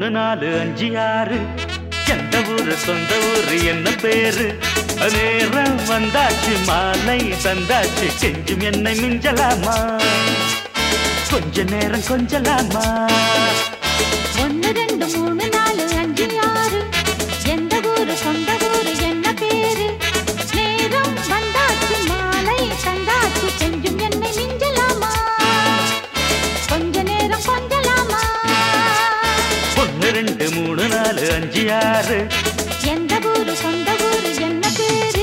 மூணு நாலு அஞ்சு ஆறு எந்த ஊரு சொந்த ஊரு என்ன பேரு நேரம் வந்தாச்சு மாலை தந்தாச்சு கெஞ்சும் என்னை மிஞ்சலாமா கொஞ்ச நேரம் கொஞ்சலாமா ஒன்னு ரெண்டு மூணு நாலு அஞ்சு ஆறு எந்த ஊரு சொந்த ஊரு என்ன பேரு நேரம் வந்தாச்சு மாலை தந்தாச்சு செஞ்சும் என்னை மிஞ்சலாமா கொஞ்ச நேரம் கொஞ்சலாமா ஒன்னு ரெண்டு மூணு நாலு அஞ்சு ஆறு எந்த ஊரு சொந்த ஊரு என்ன பேரு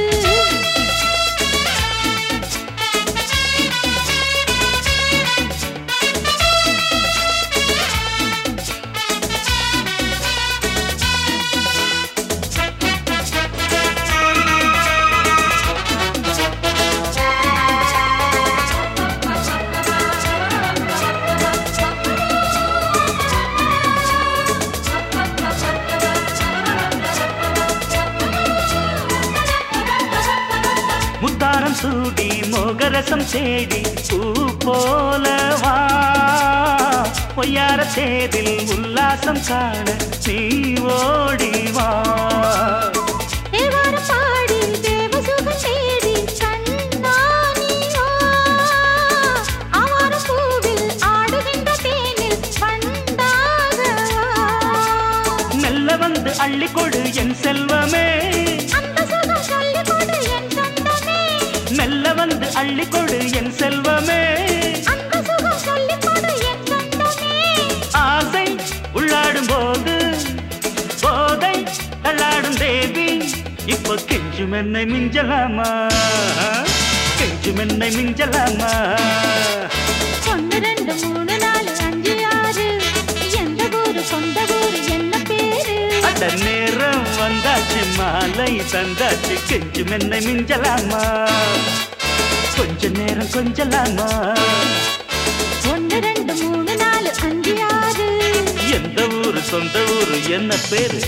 முத்தாரம் சூடி மோகரசம் தேடி பூ போலவா பொய்யார தேதில் உல்லாசம் காண நீ ஓடிவா தேவாரம் பாடி தேவசுகம் தேடி கண்ணானியோ ஆவாரம் பூவில் ஆடுகின்ற தேனில் வண்டாகவா மெல்ல வந்து அள்ளி கொடு என் செல்வமே அந்த சுகம் சொல்லிக் கொடு என் சொந்தமே மெல்ல வந்து அள்ளி கொடு என் செல்வமே அந்த சுகம் சொல்லிக் கொடு என் சொந்தமே ஆசை உள்ளாடும் போது போதை தள்ளாடும் தேவி இப்போ கெஞ்சும் என்னை மிஞ்சலாமா கெஞ்சும் என்னை மிஞ்சலாமா ஒன்று ரெண்டு மூணு நாலு அஞ்சு ஆறு எந்த ஊரு சொந்த ஊரு என்ன பேரு அட நேரம் வந்தாச்சு மாலை தந்தாச்சு கெஞ்சும் என்னை மிஞ்சலாமா கொஞ்ச நேரம் கொஞ்சலாமா ஒன்று ரெண்டு மூணு நாலு அஞ்சு ஆறு எந்த ஊரு சொந்த ஊரு என்ன பேரு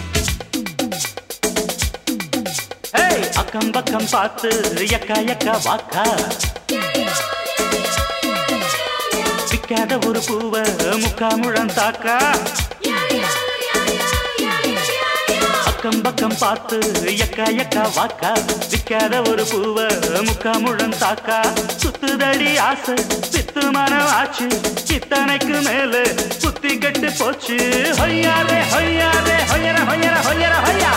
ஏய், அக்கம் பக்கம் பார்த்து எக்கா எக்கா வாக்கா விக்காத ஒரு பூவ முக்கா முழம் தாக்கா அக்கம் பக்கம் பார்த்து எக்கா எக்கா வாக்கா விக்காத ஒரு பூவ முக்கா முழம் தாக்கா சுத்துதடி ஆசை சித்து மனம் ஆச்சு இத்தனைக்கு மேல சுத்தி கட்டு போச்சு ஹொய்யாரே ஹொய்யாரே ஹொய்யர ஹொய்யர ஹொய்யர ஹொய்யா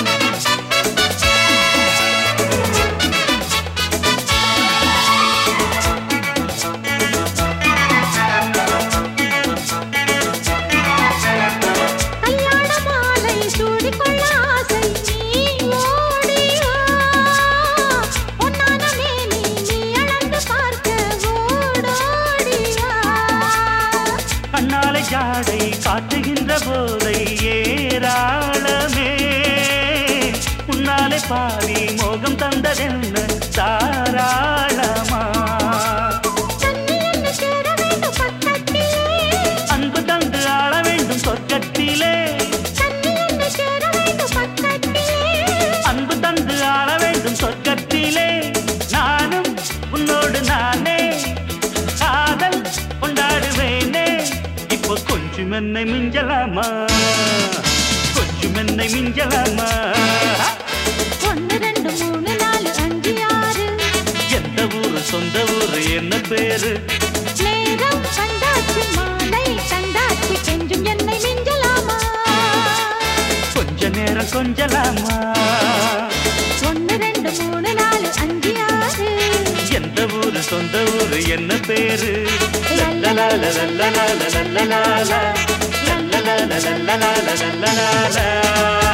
கல்யாண மாலை சூடிக்கொள்ள ஆசை நீ ஓடி வா பொன்னான மேனி நீ அளந்து பார்க்க ஓடோடி வா கண்ணாலை ஜாடை காட்டுகின்ற போதை ஏராளமே உன்னாலே பாதி மோகம் தந்ததென்ன தாராளமா தண்ணி என்ன சேர வேண்டும் பக்கத்திலே அன்பு தந்து ஆள வேண்டும் சொர்க்கத்திலே தண்ணி என்ன சேர வேண்டும் பக்கத்திலே அன்பு தந்து ஆள வேண்டும் சொர்க்கத்திலே நானும் உன்னோடு நானே காதல் கொண்டாடுவேனே இப்போ கொஞ்சம் என்னை மிஞ்சலாமா கொஞ்சம் என்னை மிஞ்சலாமா ஒன்று ரெண்டு மூணு நாலு அஞ்சு ஆறு எந்த ஊரு சொந்த ஊரு என்ன பேரு நேரம் கண்டாச்சு மாலை தந்தாச்சு கெஞ்சும் என்னை மிஞ்சலாமா கொஞ்ச நேரம் கொஞ்சலாமா ஒன்று ரெண்டு மூணு நாலு அஞ்சு ஆறு எந்த ஊரு சொந்த ஊரு என்ன பேரு லல்லலால லல்லலால லல்லலால லல்லலால லல்லலால லல்லலால